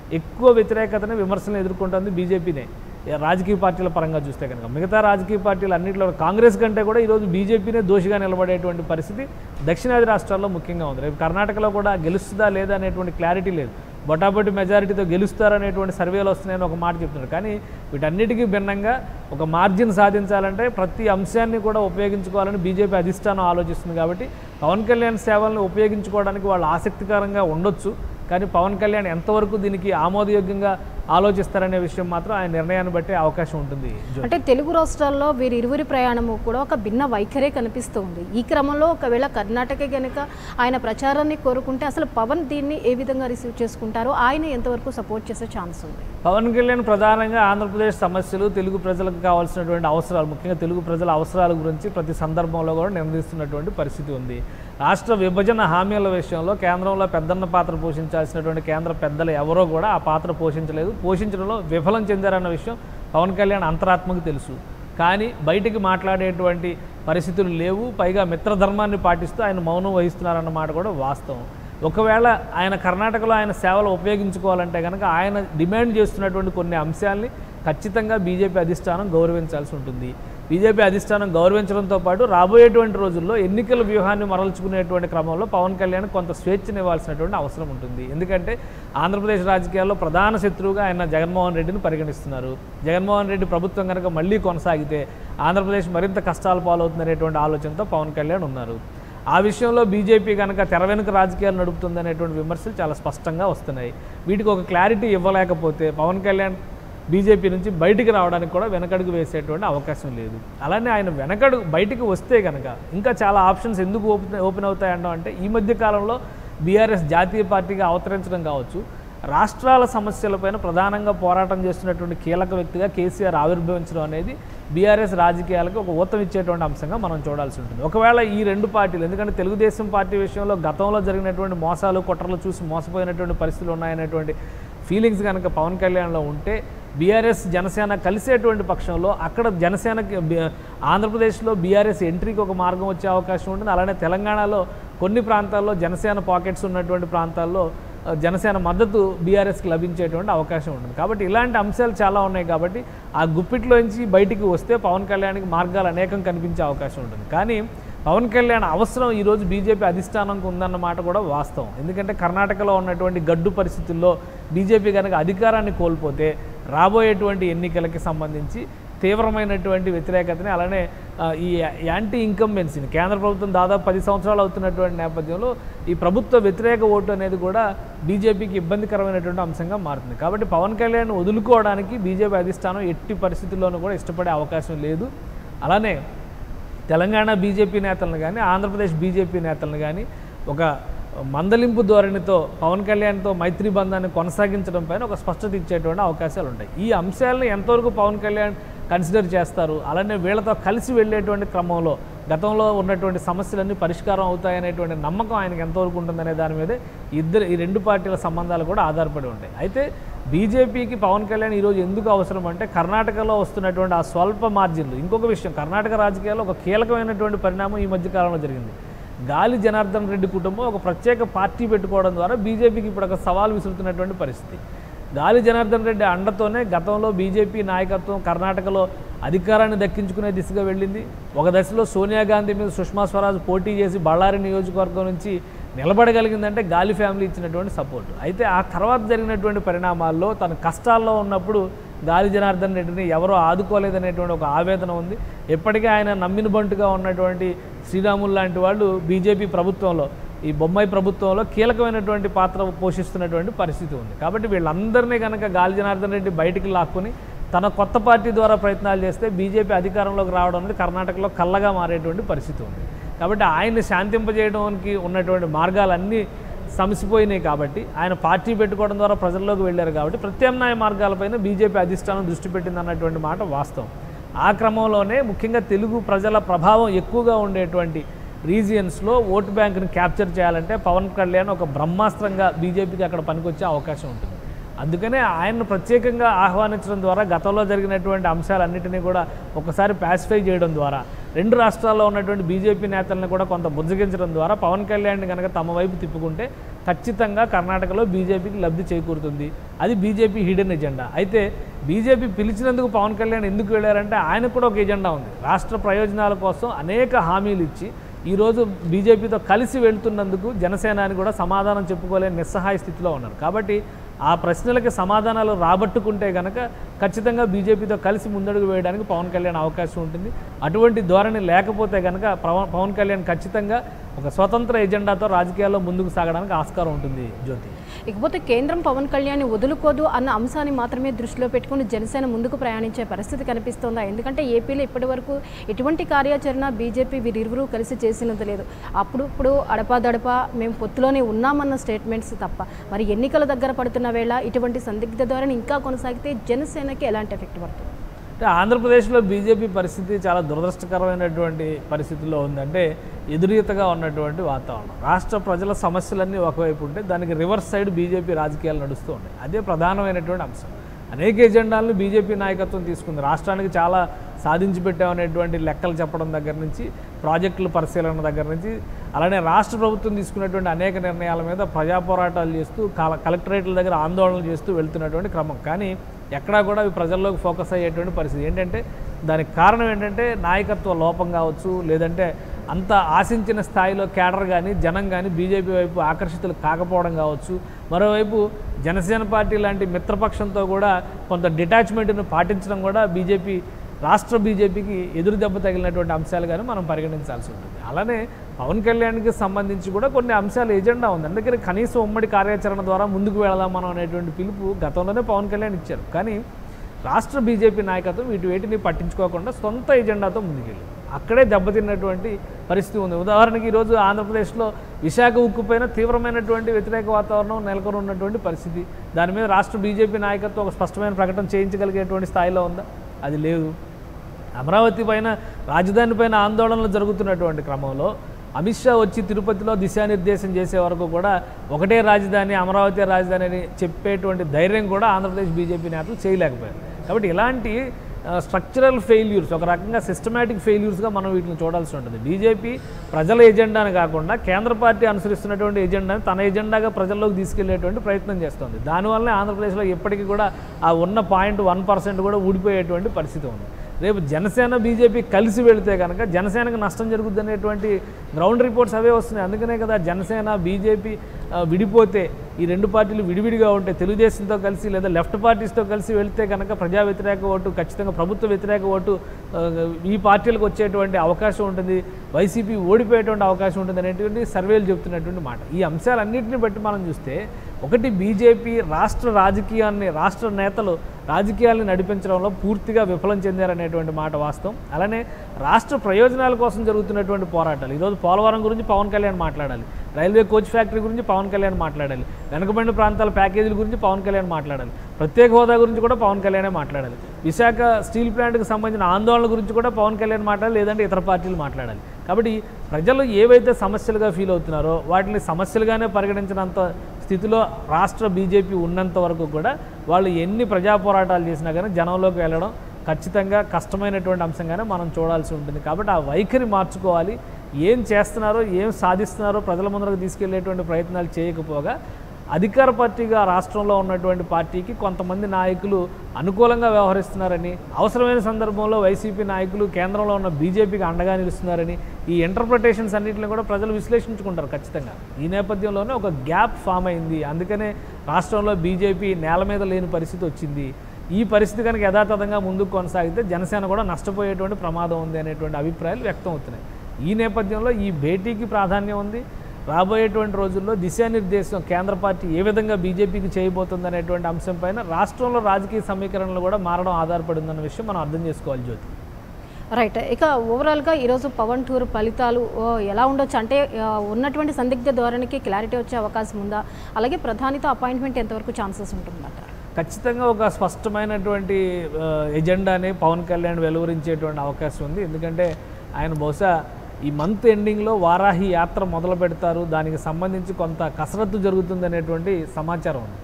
ఎక్కువ వ్యతిరేకతని విమర్శలను ఎదుర్కొంటుంది బీజేపీనే ఏ రాజకీయ పార్టీల పరంగా చూస్తే కనుక మిగతా రాజకీయ పార్టీలు అన్నింటిలో కాంగ్రెస్ కంటే కూడా ఈరోజు బీజేపీనే దోషిగా నిలబడేటువంటి పరిస్థితి దక్షిణాది రాష్ట్రాల్లో ముఖ్యంగా ఉంది రేపు కర్ణాటకలో కూడా గెలుస్తుందా లేదా అనేటువంటి క్లారిటీ లేదు బొటాబొటి మెజారిటీతో గెలుస్తారనేటువంటి సర్వేలు వస్తున్నాయని ఒక మాట చెప్తున్నారు కానీ వీటన్నిటికీ భిన్నంగా ఒక మార్జిన్ సాధించాలంటే ప్రతి అంశాన్ని కూడా ఉపయోగించుకోవాలని బీజేపీ అధిష్టానం ఆలోచిస్తుంది కాబట్టి పవన్ కళ్యాణ్ సేవలను ఉపయోగించుకోవడానికి వాళ్ళు ఆసక్తికరంగా ఉండొచ్చు కానీ పవన్ కళ్యాణ్ ఎంతవరకు దీనికి ఆమోదయోగ్యంగా ఆలోచిస్తారనే విషయం మాత్రం ఆయన నిర్ణయాన్ని బట్టి అవకాశం ఉంటుంది జో. అంటే తెలుగు రాష్ట్రాల్లో వీరి ఇరువురి ప్రయాణము కూడా ఒక భిన్న వైఖరే కనిపిస్తూ ఉంది ఈ క్రమంలో ఒకవేళ కర్ణాటక గనుక ఆయన ప్రచారాన్ని కోరుకుంటే అసలు పవన్ దీన్ని ఏ విధంగా రిసీవ్ చేసుకుంటారో ఆయన ఎంతవరకు సపోర్ట్ చేసే ఛాన్స్ ఉంది పవన్ కళ్యాణ్ ప్రధానంగా ఆంధ్రప్రదేశ్ సమస్యలు తెలుగు ప్రజలకు కావాల్సినటువంటి అవసరాలు ముఖ్యంగా తెలుగు ప్రజల అవసరాల గురించి ప్రతి సందర్భంలో కూడా నిర్ణయిస్తున్నటువంటి పరిస్థితి ఉంది రాష్ట్ర విభజన హామీల విషయంలో కేంద్రంలో పెద్దన్న పాత్ర పోషించాల్సినటువంటి కేంద్ర పెద్దలు ఎవరో కూడా ఆ పాత్ర పోషించలేదు పోషించడంలో విఫలం చెందారన్న విషయం పవన్ కళ్యాణ్ అంతరాత్మకు తెలుసు కానీ బయటికి మాట్లాడేటువంటి పరిస్థితులు లేవు పైగా మిత్రధర్మాన్ని పాటిస్తూ ఆయన మౌనం వహిస్తున్నారన్న మాట కూడా వాస్తవం ఒకవేళ ఆయన కర్ణాటకలో ఆయన సేవలు ఉపయోగించుకోవాలంటే కనుక ఆయన డిమాండ్ చేస్తున్నటువంటి కొన్ని అంశాలని ఖచ్చితంగా బీజేపీ అధిష్టానం గౌరవించాల్సి ఉంటుంది బీజేపీ అధిష్టానం గౌరవించడంతో పాటు రాబోయేటువంటి రోజుల్లో ఎన్నికల వ్యూహాన్ని మరల్చుకునేటువంటి క్రమంలో పవన్ కళ్యాణ్ కొంత స్వేచ్ఛనివ్వాల్సినటువంటి అవసరం ఉంటుంది ఎందుకంటే ఆంధ్రప్రదేశ్ రాజకీయాల్లో ప్రధాన శత్రువుగా ఆయన జగన్మోహన్ రెడ్డిని పరిగణిస్తున్నారు జగన్మోహన్ రెడ్డి ప్రభుత్వం కనుక మళ్ళీ కొనసాగితే ఆంధ్రప్రదేశ్ మరింత కష్టాలు పాలవుతుందనేటువంటి ఆలోచనతో పవన్ కళ్యాణ్ ఉన్నారు ఆ విషయంలో బీజేపీ కనుక తెర వెనుక రాజకీయాలు నడుపుతుందనేటువంటి విమర్శలు చాలా స్పష్టంగా వస్తున్నాయి వీటికి ఒక క్లారిటీ ఇవ్వలేకపోతే పవన్ కళ్యాణ్ బీజేపీ నుంచి బయటికి రావడానికి కూడా వెనకడుగు వేసేటువంటి అవకాశం లేదు అలానే ఆయన వెనకడుగు బయటికి వస్తే కనుక ఇంకా చాలా ఆప్షన్స్ ఎందుకు ఓపెన్ ఓపెన్ అవుతాయంటాం అంటే ఈ మధ్య కాలంలో బీఆర్ఎస్ జాతీయ పార్టీగా అవతరించడం కావచ్చు రాష్ట్రాల సమస్యలపైన ప్రధానంగా పోరాటం చేస్తున్నటువంటి కీలక వ్యక్తిగా కేసీఆర్ ఆవిర్భవించడం అనేది బీఆర్ఎస్ రాజకీయాలకు ఒక ఊతం ఇచ్చేటువంటి అంశంగా మనం చూడాల్సి ఉంటుంది ఒకవేళ ఈ రెండు పార్టీలు ఎందుకంటే తెలుగుదేశం పార్టీ విషయంలో గతంలో జరిగినటువంటి మోసాలు కుట్రలు చూసి మోసపోయినటువంటి పరిస్థితులు ఉన్నాయనేటువంటి ఫీలింగ్స్ కనుక పవన్ కళ్యాణ్లో ఉంటే బీఆర్ఎస్ జనసేన కలిసేటువంటి పక్షంలో అక్కడ జనసేనకి బి- ఆంధ్రప్రదేశ్లో బీఆర్ఎస్ ఎంట్రీకి ఒక మార్గం వచ్చే అవకాశం ఉంటుంది అలానే తెలంగాణలో కొన్ని ప్రాంతాల్లో జనసేన పాకెట్స్ ఉన్నటువంటి ప్రాంతాల్లో ఆ, జనసేన మద్దతు బీఆర్ఎస్కి లభించేటువంటి అవకాశం ఉంటుంది కాబట్టి ఇలాంటి అంశాలు చాలా ఉన్నాయి కాబట్టి ఆ గుప్పిట్లోంచి బయటికి వస్తే పవన్ కళ్యాణ్కి మార్గాలు అనేకం కనిపించే అవకాశం ఉంటుంది కానీ పవన్ కళ్యాణ్ అవసరం ఈరోజు బీజేపీ అధిష్టానంకు ఉందన్న మాట కూడా వాస్తవం ఎందుకంటే కర్ణాటకలో ఉన్నటువంటి గడ్డు పరిస్థితుల్లో బీజేపీ కనుక అధికారాన్ని కోల్పోతే రాబోయేటువంటి ఎన్నికలకి సంబంధించి తీవ్రమైనటువంటి వ్యతిరేకతని అలానే ఆ, ఈ యాంటీ ఇన్కంబెన్సీని కేంద్ర ప్రభుత్వం దాదాపు పది సంవత్సరాలు అవుతున్నటువంటి నేపథ్యంలో ఈ ప్రభుత్వ వ్యతిరేక ఓటు అనేది కూడా బీజేపీకి ఇబ్బందికరమైనటువంటి అంశంగా మారుతుంది కాబట్టి పవన్ కళ్యాణ్ వదులుకోవడానికి బీజేపీ అధిష్టానం ఎట్టి పరిస్థితుల్లోనూ కూడా ఇష్టపడే అవకాశం లేదు అలానే తెలంగాణ బీజేపీ నేతలను కానీ ఆంధ్రప్రదేశ్ బీజేపీ నేతలను కానీ ఒక మందలింపు ధోరణితో పవన్ కళ్యాణ్తో మైత్రి బంధాన్ని కొనసాగించడం పైన ఒక స్పష్టత ఇచ్చేటువంటి అవకాశాలు ఉంటాయి ఈ అంశాలను ఎంతవరకు పవన్ కళ్యాణ్ కన్సిడర్ చేస్తారు అలానే వీళ్ళతో కలిసి వెళ్ళేటువంటి క్రమంలో గతంలో ఉన్నటువంటి సమస్యలన్నీ పరిష్కారం అవుతాయనేటువంటి నమ్మకం ఆయనకు ఎంతవరకు ఉంటుందనే దాని మీదే ఇద్దరు ఈ రెండు పార్టీల సంబంధాలు కూడా ఆధారపడి ఉంటాయి అయితే బీజేపీకి పవన్ కళ్యాణ్ ఈరోజు ఎందుకు అవసరం అంటే కర్ణాటకలో వస్తున్నటువంటి ఆ స్వల్ప మార్జిన్లు ఇంకొక విషయం కర్ణాటక రాజకీయాల్లో ఒక కీలకమైనటువంటి పరిణామం ఈ మధ్య కాలంలో జరిగింది గాలి జనార్దన్ రెడ్డి కుటుంబం ఒక ప్రత్యేక పార్టీ పెట్టుకోవడం ద్వారా బీజేపీకి ఇప్పుడు ఒక సవాల్ విసురుతున్నటువంటి పరిస్థితి గాలి జనార్దన్ రెడ్డి అండతోనే గతంలో బీజేపీ నాయకత్వం కర్ణాటకలో అధికారాన్ని దక్కించుకునే దిశగా వెళ్ళింది ఒక దశలో సోనియా గాంధీ మీద సుష్మా స్వరాజ్ పోటీ చేసి బళ్ళారి నియోజకవర్గం నుంచి నిలబడగలిగిందంటే గాలి ఫ్యామిలీ ఇచ్చినటువంటి సపోర్ట్ అయితే ఆ తర్వాత జరిగినటువంటి పరిణామాల్లో తన కష్టాల్లో ఉన్నప్పుడు గాలి జనార్దన్ రెడ్డిని ఎవరో ఆదుకోలేదనేటువంటి ఒక ఆవేదన ఉంది ఎప్పటికీ ఆయన నమ్మిన బంటుగా ఉన్నటువంటి శ్రీరాములు లాంటి వాళ్ళు బీజేపీ ప్రభుత్వంలో ఈ బొమ్మాయి ప్రభుత్వంలో కీలకమైనటువంటి పాత్ర పోషిస్తున్నటువంటి పరిస్థితి ఉంది కాబట్టి వీళ్ళందరినీ కనుక గాలి జనార్దన్ రెడ్డి బయటికి లాక్కుని తన కొత్త పార్టీ ద్వారా ప్రయత్నాలు చేస్తే బీజేపీ అధికారంలోకి రావడం అనేది కర్ణాటకలో కళ్ళగా మారేటువంటి పరిస్థితి ఉంది కాబట్టి ఆయన్ని శాంతింపజేయడానికి ఉన్నటువంటి మార్గాలన్నీ సమసిపోయినాయి కాబట్టి ఆయన పార్టీ పెట్టుకోవడం ద్వారా ప్రజల్లోకి వెళ్ళారు కాబట్టి ప్రత్యామ్నాయ మార్గాలపైన బీజేపీ అధిష్టానం దృష్టి పెట్టింది అన్నటువంటి మాట వాస్తవం ఆ క్రమంలోనే ముఖ్యంగా తెలుగు ప్రజల ప్రభావం ఎక్కువగా ఉండేటువంటి రీజియన్స్లో ఓటు బ్యాంకుని క్యాప్చర్ చేయాలంటే పవన్ కళ్యాణ్ ఒక బ్రహ్మాస్త్రంగా బీజేపీకి అక్కడ పనికొచ్చే అవకాశం ఉంటుంది అందుకనే ఆయన్ను ప్రత్యేకంగా ఆహ్వానించడం ద్వారా గతంలో జరిగినటువంటి అంశాలన్నింటినీ కూడా ఒకసారి పాసిఫై చేయడం ద్వారా రెండు రాష్ట్రాల్లో ఉన్నటువంటి బీజేపీ నేతలను కూడా కొంత బుజ్జగించడం ద్వారా పవన్ కళ్యాణ్ కనుక తమ వైపు తిప్పుకుంటే ఖచ్చితంగా కర్ణాటకలో బీజేపీకి లబ్ధి చేకూరుతుంది అది బీజేపీ హిడెన్ ఎజెండా అయితే బీజేపీ పిలిచినందుకు పవన్ కళ్యాణ్ ఎందుకు వెళ్ళారంటే ఆయనకు కూడా ఒక ఎజెండా ఉంది రాష్ట్ర ప్రయోజనాల కోసం అనేక హామీలు ఇచ్చి ఈరోజు బీజేపీతో కలిసి వెళ్తున్నందుకు జనసేనాని కూడా సమాధానం చెప్పుకోలేని నిస్సహాయ స్థితిలో ఉన్నారు కాబట్టి ఆ ప్రశ్నలకి సమాధానాలు రాబట్టుకుంటే కనుక ఖచ్చితంగా బీజేపీతో కలిసి ముందడుగు వేయడానికి పవన్ కళ్యాణ్ అవకాశం ఉంటుంది అటువంటి ధోరణి లేకపోతే కనుక పవన్ పవన్ కళ్యాణ్ ఖచ్చితంగా ఒక స్వతంత్ర ఎజెండాతో రాజకీయాల్లో ముందుకు సాగడానికి ఆస్కారం ఉంటుంది జ్యోతి ఇకపోతే కేంద్రం పవన్ కళ్యాణ్ వదులుకోదు అన్న అంశాన్ని మాత్రమే దృష్టిలో పెట్టుకుని జనసేన ముందుకు ప్రయాణించే పరిస్థితి కనిపిస్తోందా ఎందుకంటే ఏపీలో ఇప్పటి వరకు ఎటువంటి కార్యాచరణ బీజేపీ వీరిరువురు కలిసి చేసినది లేదు అప్పుడు ఇప్పుడు అడపాదడపా మేము పొత్తులోనే ఉన్నామన్న స్టేట్మెంట్స్ తప్ప మరి ఎన్నికల దగ్గర పడుతున్న వేళ ఇటువంటి సందిగ్ధ ధోరణి ఇంకా కొనసాగితే జనసేనకి ఎలాంటి ఎఫెక్ట్ పడుతుంది అంటే ఆంధ్రప్రదేశ్లో బీజేపీ పరిస్థితి చాలా దురదృష్టకరమైనటువంటి పరిస్థితిలో ఉందంటే ఎదురీతగా ఉన్నటువంటి వాతావరణం రాష్ట్ర ప్రజల సమస్యలన్నీ ఒకవైపు ఉంటే దానికి రివర్స్ సైడ్ బీజేపీ రాజకీయాలు నడుస్తూ ఉన్నాయి అదే ప్రధానమైనటువంటి అంశం అనేక ఎజెండాలను బీజేపీ నాయకత్వం తీసుకుంది రాష్ట్రానికి చాలా సాధించి పెట్టామనేటువంటి లెక్కలు చెప్పడం దగ్గర నుంచి ప్రాజెక్టుల పరిశీలన దగ్గర నుంచి అలానే రాష్ట్ర ప్రభుత్వం తీసుకున్నటువంటి అనేక నిర్ణయాల మీద ప్రజా పోరాటాలు చేస్తూ కల- కలెక్టరేట్ల దగ్గర ఆందోళనలు చేస్తూ వెళ్తున్నటువంటి క్రమం కానీ ఎక్కడా కూడా అవి ప్రజల్లోకి ఫోకస్ అయ్యేటువంటి పరిస్థితి ఏంటంటే దానికి కారణం ఏంటంటే నాయకత్వ లోపం కావచ్చు లేదంటే అంత ఆశించిన స్థాయిలో కేడర్ కానీ జనం కానీ బీజేపీ వైపు ఆకర్షితులు కాకపోవడం కావచ్చు మరోవైపు జనసేన పార్టీ లాంటి మిత్రపక్షంతో కూడా కొంత డిటాచ్మెంట్ను పాటించడం కూడా బీజేపీ రాష్ట్ర బీజేపీకి ఎదురు దెబ్బ తగిలినటువంటి అంశాలుగానే మనం పరిగణించాల్సి ఉంటుంది అలానే పవన్ కళ్యాణ్కి సంబంధించి కూడా కొన్ని అంశాలు ఎజెండా ఉంది అందుకని కనీసం ఉమ్మడి కార్యాచరణ ద్వారా ముందుకు వెళదాం మనం అనేటువంటి పిలుపు గతంలోనే పవన్ కళ్యాణ్ ఇచ్చారు కానీ రాష్ట్ర బీజేపీ నాయకత్వం వీటి వేటిని పట్టించుకోకుండా సొంత ఎజెండాతో ముందుకెళ్ళి అక్కడే దెబ్బతిన్నటువంటి పరిస్థితి ఉంది ఉదాహరణకి ఈరోజు ఆంధ్రప్రదేశ్లో విశాఖ ఉక్కుపైన తీవ్రమైనటువంటి వ్యతిరేక వాతావరణం నెలకొని ఉన్నటువంటి పరిస్థితి దాని మీద రాష్ట్ర బీజేపీ నాయకత్వం ఒక స్పష్టమైన ప్రకటన చేయించగలిగేటువంటి స్థాయిలో ఉందా అది లేదు అమరావతి పైన రాజధాని పైన ఆందోళనలు జరుగుతున్నటువంటి క్రమంలో అమిత్ షా వచ్చి తిరుపతిలో దిశానిర్దేశం చేసే వరకు కూడా ఒకటే రాజధాని అమరావతి రాజధాని అని చెప్పేటువంటి ధైర్యం కూడా ఆంధ్రప్రదేశ్ బీజేపీ నేతలు చేయలేకపోయారు కాబట్టి ఇలాంటి స్ట్రక్చరల్ ఫెయిల్యూర్స్ ఒక రకంగా సిస్టమేటిక్ ఫెయిల్యూర్స్గా మనం వీటిని చూడాల్సి ఉంటుంది బీజేపీ ప్రజల ఎజెండాని కాకుండా కేంద్ర పార్టీ అనుసరిస్తున్నటువంటి ఎజెండాని తన ఎజెండాగా ప్రజల్లోకి తీసుకెళ్లేటువంటి ప్రయత్నం చేస్తుంది దానివల్లనే ఆంధ్రప్రదేశ్లో ఎప్పటికీ కూడా ఆ ఉన్న పాయింట్ వన్ పర్సెంట్ కూడా ఊడిపోయేటువంటి పరిస్థితి ఉంది రేపు జనసేన బీజేపీ కలిసి వెళితే కనుక జనసేనకు నష్టం జరుగుద్ది అనేటువంటి గ్రౌండ్ రిపోర్ట్స్ అవే వస్తున్నాయి అందుకనే కదా జనసేన బీజేపీ ఆ, విడిపోతే ఈ రెండు పార్టీలు విడివిడిగా ఉంటే తెలుగుదేశంతో కలిసి లేదా లెఫ్ట్ పార్టీస్తో కలిసి వెళ్తే కనుక ప్రజా వ్యతిరేక ఓటు ఖచ్చితంగా ప్రభుత్వ వ్యతిరేక ఓటు ఆ, ఈ పార్టీలకు వచ్చేటువంటి అవకాశం ఉంటుంది వైసీపీ ఓడిపోయేటువంటి అవకాశం ఉంటుంది అనేటువంటి సర్వేలు చెబుతున్నటువంటి మాట ఈ అంశాలన్నింటిని బట్టి మనం చూస్తే ఒకటి బీజేపీ రాష్ట్ర రాజకీయాన్ని రాష్ట్ర నేతలు రాజకీయాల్ని నడిపించడంలో పూర్తిగా విఫలం చెందారనేటువంటి మాట వాస్తవం అలానే రాష్ట్ర ప్రయోజనాల కోసం జరుగుతున్నటువంటి పోరాటాలు ఈరోజు పోలవరం గురించి పవన్ కళ్యాణ్ మాట్లాడాలి రైల్వే కోచ్ ఫ్యాక్టరీ గురించి పవన్ కళ్యాణ్ మాట్లాడాలి వెనుకబడిన ప్రాంతాల ప్యాకేజీల గురించి పవన్ కళ్యాణ్ మాట్లాడాలి ప్రత్యేక హోదా గురించి కూడా పవన్ కళ్యాణే మాట్లాడాలి విశాఖ స్టీల్ ప్లాంట్కి సంబంధించిన ఆందోళన గురించి కూడా పవన్ కళ్యాణ్ మాట్లాడాలి లేదంటే ఇతర పార్టీలు మాట్లాడాలి కాబట్టి ప్రజలు ఏవైతే సమస్యలుగా ఫీల్ అవుతున్నారో వాటిని సమస్యలుగానే పరిగణించినంత స్థితిలో రాష్ట్ర బీజేపీ ఉన్నంత వరకు కూడా వాళ్ళు ఎన్ని ప్రజా పోరాటాలు చేసినా కానీ జనంలోకి వెళ్ళడం ఖచ్చితంగా కష్టమైనటువంటి అంశంగానే మనం చూడాల్సి ఉంటుంది కాబట్టి ఆ వైఖరి మార్చుకోవాలి ఏం చేస్తున్నారో ఏం సాధిస్తున్నారో ప్రజల ముందరకు తీసుకెళ్లేటువంటి ప్రయత్నాలు చేయకపోగా అధికార పార్టీగా రాష్ట్రంలో ఉన్నటువంటి పార్టీకి కొంతమంది నాయకులు అనుకూలంగా వ్యవహరిస్తున్నారని అవసరమైన సందర్భంలో వైసీపీ నాయకులు కేంద్రంలో ఉన్న బీజేపీకి అండగా నిలుస్తున్నారని ఈ ఇంటర్ప్రిటేషన్స్ అన్నింటిని కూడా ప్రజలు విశ్లేషించుకుంటారు ఖచ్చితంగా ఈ నేపథ్యంలోనే ఒక గ్యాప్ ఫామ్ అయింది అందుకనే రాష్ట్రంలో బీజేపీ నేల మీద లేని పరిస్థితి వచ్చింది ఈ పరిస్థితి కనుక యథాతథంగా ముందుకు కొనసాగితే జనసేన కూడా నష్టపోయేటువంటి ప్రమాదం ఉంది అనేటువంటి అభిప్రాయాలు వ్యక్తం అవుతున్నాయి ఈ నేపథ్యంలో ఈ భేటీకి ప్రాధాన్యం ఉంది రాబోయేటువంటి రోజుల్లో దిశానిర్దేశం కేంద్ర పార్టీ ఏ విధంగా బీజేపీకి చేయబోతుంది అనేటువంటి అంశం పైన రాష్ట్రంలో రాజకీయ సమీకరణలు కూడా మారడం ఆధారపడి ఉందన్న విషయం మనం అర్థం చేసుకోవాలి జ్యోతి రైట్ ఇక ఓవరాల్గా ఈరోజు పవన్ టూర్ ఫలితాలు ఓ, ఎలా ఉండొచ్చు అంటే ఆ, ఉన్నటువంటి సందిగ్ధ ధోరణికి క్లారిటీ వచ్చే అవకాశం ఉందా అలాగే ప్రధానితో అపాయింట్మెంట్ ఎంతవరకు ఛాన్సెస్ ఉంటుందంటారు ఖచ్చితంగా ఒక స్పష్టమైనటువంటి ఆ, ఎజెండాని పవన్ కళ్యాణ్ వెలువరించేటువంటి అవకాశం ఉంది ఎందుకంటే ఆయన బహుశా ఈ మంత్ ఎండింగ్లో వారాహి యాత్ర మొదలు పెడతారు దానికి సంబంధించి కొంత కసరత్తు జరుగుతుంది అనేటువంటి సమాచారం ఉంది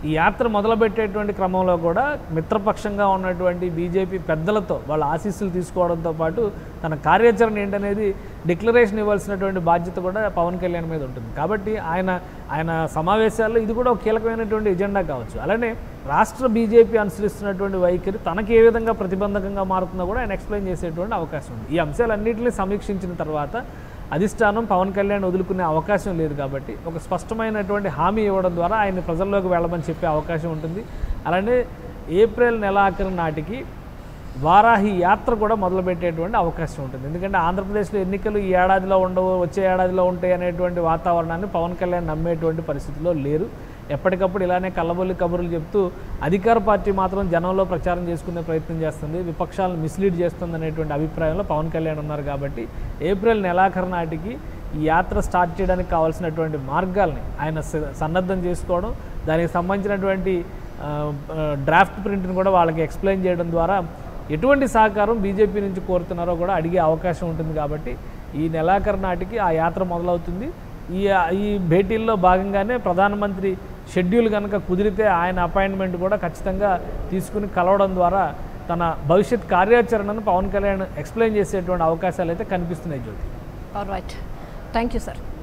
ఈ యాత్ర మొదలుపెట్టేటువంటి క్రమంలో కూడా మిత్రపక్షంగా ఉన్నటువంటి బీజేపీ పెద్దలతో వాళ్ళ ఆశీస్సులు తీసుకోవడంతో పాటు తన కార్యాచరణ ఏంటనేది డిక్లరేషన్ ఇవ్వాల్సినటువంటి బాధ్యత కూడా పవన్ కళ్యాణ్ మీద ఉంటుంది కాబట్టి ఆయన ఆయన సమావేశాల్లో ఇది కూడా ఒక కీలకమైనటువంటి ఎజెండా కావచ్చు అలానే రాష్ట్ర బీజేపీ అనుసరిస్తున్నటువంటి వైఖరి తనకి ఏ విధంగా ప్రతిబంధకంగా మారుతుందో కూడా ఆయన ఎక్స్ప్లెయిన్ చేసేటువంటి అవకాశం ఉంది ఈ అంశాలన్నింటినీ సమీక్షించిన తర్వాత అధిష్టానం పవన్ కళ్యాణ్ వదులుకునే అవకాశం లేదు కాబట్టి ఒక స్పష్టమైనటువంటి హామీ ఇవ్వడం ద్వారా ఆయన ప్రజల్లోకి వెళ్ళమని చెప్పే అవకాశం ఉంటుంది అలానే ఏప్రిల్ నెలాఖరు నాటికి వారాహి యాత్ర కూడా మొదలుపెట్టేటువంటి అవకాశం ఉంటుంది ఎందుకంటే ఆంధ్రప్రదేశ్లో ఎన్నికలు ఈ ఏడాదిలో ఉండవు వచ్చే ఏడాదిలో ఉంటాయి అనేటువంటి వాతావరణాన్ని పవన్ కళ్యాణ్ నమ్మేటువంటి పరిస్థితిలో లేరు ఎప్పటికప్పుడు ఇలానే కళ్ళబొల్లి కబుర్లు చెప్తూ అధికార పార్టీ మాత్రం జనంలో ప్రచారం చేసుకునే ప్రయత్నం చేస్తుంది విపక్షాలను మిస్లీడ్ చేస్తుంది అనేటువంటి అభిప్రాయంలో పవన్ కళ్యాణ్ ఉన్నారు కాబట్టి ఏప్రిల్ నెలాఖరు నాటికి ఈ యాత్ర స్టార్ట్ చేయడానికి కావాల్సినటువంటి మార్గాల్ని ఆయన స- సన్నద్ధం చేసుకోవడం దానికి సంబంధించినటువంటి ఆ, ఆ, డ్రాఫ్ట్ ప్రింట్ని కూడా వాళ్ళకి ఎక్స్ప్లెయిన్ చేయడం ద్వారా ఎటువంటి సహకారం బీజేపీ నుంచి కోరుతున్నారో కూడా అడిగే అవకాశం ఉంటుంది కాబట్టి ఈ నెలాఖరు నాటికి ఆ యాత్ర మొదలవుతుంది ఈ ఈ భేటీల్లో భాగంగానే ప్రధానమంత్రి షెడ్యూల్ కనుక కుదిరితే ఆయన అపాయింట్మెంట్ కూడా ఖచ్చితంగా తీసుకుని కలవడం ద్వారా తన భవిష్యత్ కార్యాచరణను పవన్ కళ్యాణ్ ఎక్స్ప్లెయిన్ చేసేటువంటి అవకాశాలు అయితే కనిపిస్తున్నాయి Jyothi all right thank you sir